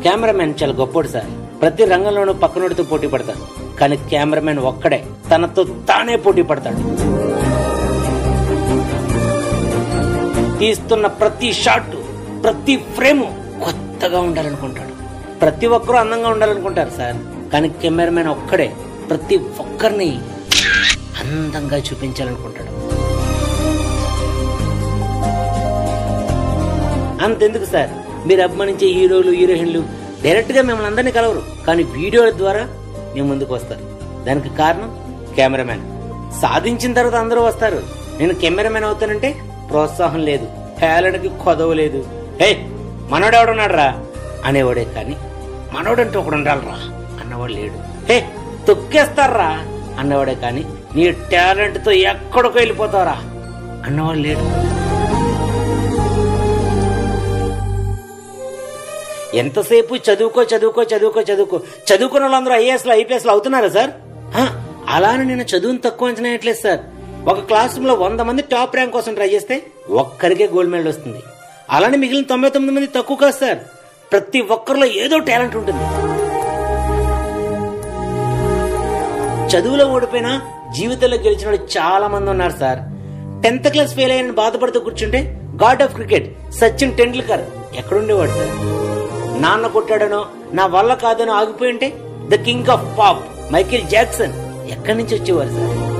cameraman చాలా గొప్పోడు sir ప్రతి రంగంలోనూ పక్కనోడితో పోటీ పడతాడు కానీ కెమెరామెన్ ఒక్కడే తనతో తానే పోటీ పడతాడు తీస్తున్న ప్రతి షాట్ ప్రతి ఫ్రేమ్ కొత్తగా ఉండాలనుకుంటాడు ప్రతి ఒక్కరూ అందంగా ఉండాలనుకుంటారు సార్ కానీ కెమెరామెన్ ఒక్కడే ప్రతి ఒక్కరిని అందంగా చూపించాలనుకుంటాడు అంతెందుకు సార్ మీరు అభిమానించే హీరోలు హీరోయిన్లు డైరెక్ట్ గా మిమ్మల్ని అందరినీ కలవరు కానీ వీడియోల ద్వారా మీ ముందుకు వస్తారు దానికి కారణం కెమెరామెన్ సాధించిన తర్వాత అందరూ వస్తారు నేను కెమెరామెన్ అవుతానంటే ప్రోత్సాహం లేదు పేలడికి కొదవ లేదు హే మనోడెవడున్నాడు రా అనేవాడే కానీ మనోడంటూ ఒకడు ఉండాలిరా అన్నవాడు లేడు హే తొక్కేస్తారా అన్నవాడే కానీ నీ టాలెంట్ తో ఎక్కడికో వెళ్ళిపోతావురా అన్నవాడు లేడు ఎంతసేపు చదువుకో చదువుకో చదువుకో చదువుకో చదువుకున్న వాళ్ళందరూ ఐఏఎస్లు ఐపీఎస్లు అవుతున్నారా సార్ ఆ, అలానే నేను చదువుని తక్కువ అంచనా వేయట్లేదు సార్ ఒక క్లాస్ రూమ్ లో వంద మంది టాప్ ర్యాంక్ కోసం ట్రై చేస్తే ఒక్కరికే గోల్డ్ మెడల్ వస్తుంది అలానే మిగిలిన తొంభై తొమ్మిది మంది తక్కువ కాదు సార్ ప్రతి ఒక్కరిలో ఏదో టాలెంట్ ఉంటుంది చదువులో ఓడిపోయినా జీవితంలో గెలిచిన వాళ్ళు చాలా మంది ఉన్నారు సార్ టెన్త్ క్లాస్ ఫెయిల్ అయ్యని బాధపడుతూ కూర్చుంటే god of cricket Sachin Tendulkar ఎక్కడుండేవాడు సార్ నాన్న కొట్టాడనో నా వల్ల కాదనో ఆగిపోయి ఉంటే the king of pop Michael Jackson ఎక్కడి నుంచి వచ్చేవారు సార్